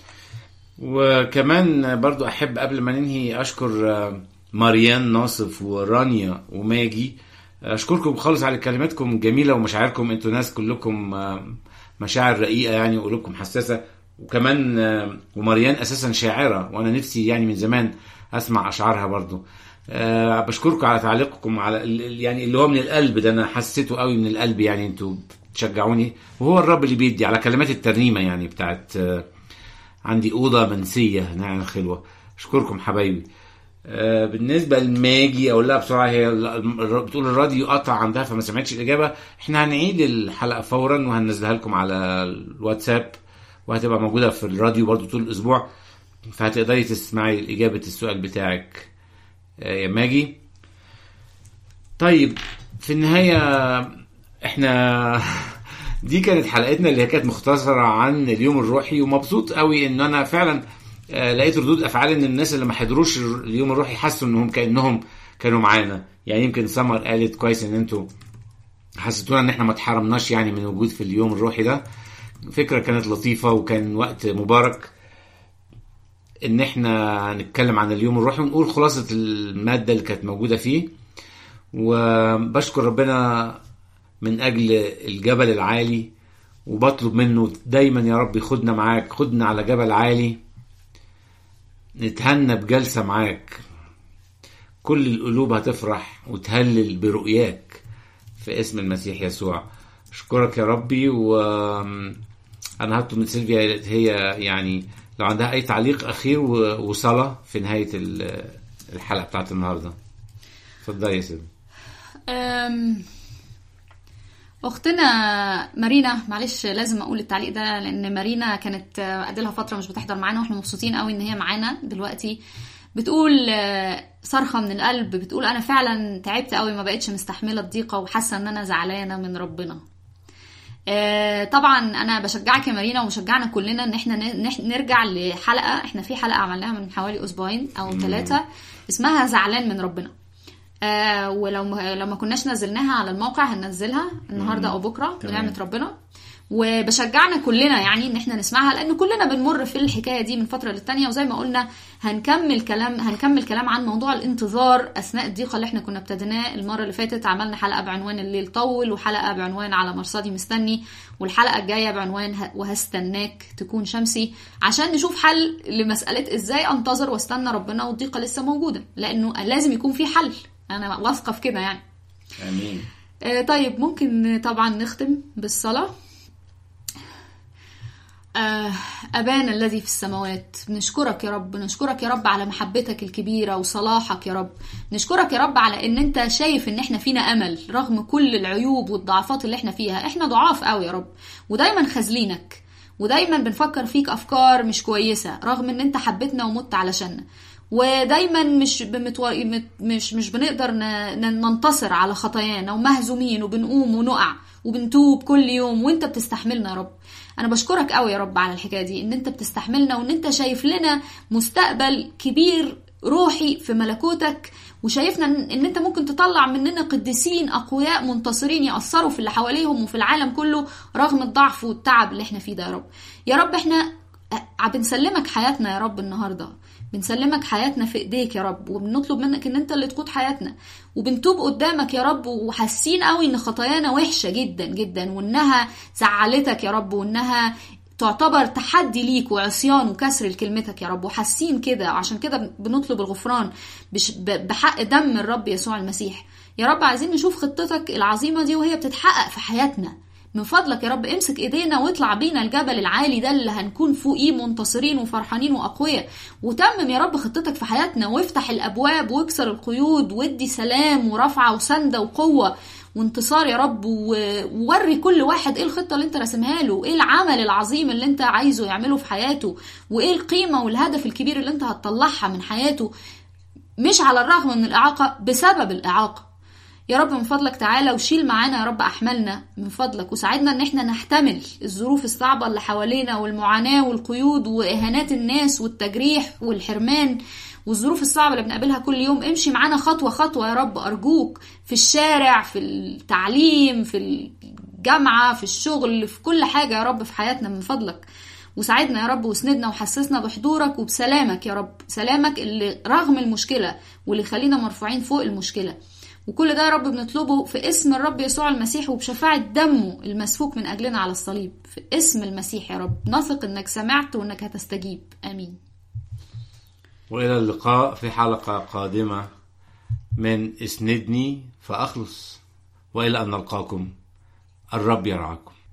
وكمان برضو أحب قبل ما ننهي أشكر آه، ماريان ناصف ورانيا وماجي أشكركم خالص على كلماتكم الجميلة ومشاعركم أنتوا ناس كلكم آه، مشاعر رقيقة يعني وقلوبكم حساسة وكمان آه، وماريان أساسا شاعرة وأنا نفسي يعني من زمان أسمع أشعارها برضو أه بشكركم على تعليقكم على ال- ال- يعني اللي هو من القلب ده انا حسيته قوي من القلب يعني انتوا بتشجعوني وهو الرب اللي بيدي على كلمات الترنيمه يعني بتاعت آه، عندي اوضه منسيه نعم الخلوه اشكركم حبايبي آه، بالنسبه لماجي اقول لها بسرعه هي ال- ال- بتقول الراديو قطع عندها فما سمعتش الاجابه احنا هنعيد الحلقه فورا وهننزلها لكم على الواتساب وهتبقى موجوده في الراديو برضو طول الاسبوع فهتقدري تسمعي اجابه السؤال بتاعك آه، يا ماجي طيب في النهايه احنا دي كانت حلقتنا اللي هي كانت مختصره عن اليوم الروحي ومبسوط قوي ان انا فعلا آه، لقيت ردود افعال ان الناس اللي ما حضروش اليوم الروحي حسوا انهم كانهم كانوا معانا يعني يمكن سمر قالت كويس ان انتوا حسيتونا ان احنا ما اتحرمناش يعني من وجود في اليوم الروحي ده فكره كانت لطيفه وكان وقت مبارك ان احنا نتكلم عن اليوم الروحي ونقول خلاصه الماده اللي كانت موجوده فيه وبشكر ربنا من اجل الجبل العالي وبطلب منه دايما يا رب خدنا معاك خدنا على جبل عالي نتهنى بجلسة معاك كل القلوب هتفرح وتهلل برؤياك في اسم المسيح يسوع اشكرك يا ربي و انا هطلب من سيلفيا هي يعني لو عندها اي تعليق اخير و- وصلاه في نهايه ال- الحلقه بتاعت النهارده اتفضلي يا سيلفيا أم، اختنا مارينا معلش لازم اقول التعليق ده لان مارينا كانت آه، اديلها فتره مش بتحضر معانا واحنا مبسوطين قوي ان هي معانا دلوقتي بتقول آه، صرخه من القلب بتقول انا فعلا تعبت قوي ما بقتش مستحمله الضيقه وحاسه ان انا زعلانه من ربنا آه، طبعا انا بشجعك يا مارينا ومشجعنا كلنا ان احنا ن- نح- نرجع لحلقه احنا في حلقه عملناها من حوالي اسبوعين او ثلاثه اسمها زعلان من ربنا آه ولو ما لو ما كناش نزلناها على الموقع هننزلها النهارده او بكره تمام. بنعمه ربنا وبشجعنا كلنا يعني ان احنا نسمعها لان كلنا بنمر في الحكايه دي من فتره للتانيه وزي ما قلنا هنكمل كلام هنكمل كلام عن موضوع الانتظار اثناء الضيقه اللي احنا كنا ابتديناه المره اللي فاتت عملنا حلقه بعنوان الليل طول وحلقه بعنوان على مرصدي مستني والحلقه الجايه بعنوان ه- وهستناك تكون شمسي عشان نشوف حل لمساله ازاي انتظر واستنى ربنا والضيقه لسه موجوده لانه لازم يكون في حل انا واثقه في كده يعني امين آه، طيب ممكن طبعا نختم بالصلاة آه، أبانا الذي في السماوات نشكرك يا رب نشكرك يا رب على محبتك الكبيرة وصلاحك يا رب نشكرك يا رب على ان انت شايف ان احنا فينا امل رغم كل العيوب والضعفات اللي احنا فيها احنا ضعاف قوي يا رب ودايما خازلينك ودايما بنفكر فيك افكار مش كويسة رغم ان انت حبيتنا ومت علشاننا ودايما مش بمتو... مت- مش مش بنقدر ن... ن- ننتصر على خطايانا ومهزومين وبنقوم ونقع وبنتوب كل يوم وانت بتستحملنا يا رب انا بشكرك قوي يا رب على الحكايه دي ان انت بتستحملنا وان انت شايف لنا مستقبل كبير روحي في ملكوتك وشايفنا ان إن انت ممكن تطلع مننا قديسين اقوياء منتصرين ياثروا في اللي حواليهم وفي العالم كله رغم الضعف والتعب اللي احنا فيه ده يا رب يا رب احنا ع- بنسلمك حياتنا يا رب النهارده بنسلمك حياتنا في ايديك يا رب وبنطلب منك ان انت اللي تقود حياتنا وبنتوب قدامك يا رب وحاسين قوي ان خطايانا وحشه جدا جدا وانها زعلتك يا رب وانها تعتبر تحدي ليك وعصيان وكسر لكلمتك يا رب وحاسين كده عشان كده بنطلب الغفران بش- ب- بحق دم الرب يسوع المسيح يا رب عايزين نشوف خطتك العظيمه دي وهي بتتحقق في حياتنا من فضلك يا رب امسك ايدينا واطلع بينا الجبل العالي ده اللي هنكون فوقيه منتصرين وفرحانين واقوياء وتمم يا رب خطتك في حياتنا وافتح الابواب واكسر القيود وادي سلام ورفعه وسنده وقوه وانتصار يا رب و- ووري كل واحد ايه الخطه اللي انت راسمها له ايه العمل العظيم اللي انت عايزه يعمله في حياته وايه القيمه والهدف الكبير اللي انت هتطلعها من حياته مش على الرغم من الاعاقه بسبب الاعاقه يا رب من فضلك تعالى وشيل معانا يا رب احمالنا من فضلك وساعدنا ان احنا نحتمل الظروف الصعبه اللي حوالينا والمعاناه والقيود واهانات الناس والتجريح والحرمان والظروف الصعبه اللي بنقابلها كل يوم امشي معانا خطوه خطوه يا رب ارجوك في الشارع في التعليم في الجامعه في الشغل في كل حاجه يا رب في حياتنا من فضلك وساعدنا يا رب واسندنا وحسسنا بحضورك وبسلامك يا رب سلامك اللي رغم المشكله واللي يخلينا مرفوعين فوق المشكله وكل ده يا رب بنطلبه في اسم الرب يسوع المسيح وبشفاعة دمه المسفوك من أجلنا على الصليب في اسم المسيح يا رب نثق إنك سمعت وإنك هتستجيب آمين والى اللقاء في حلقه قادمه من اسندني فأخلص وإلى أن نلقاكم الرب يرعاكم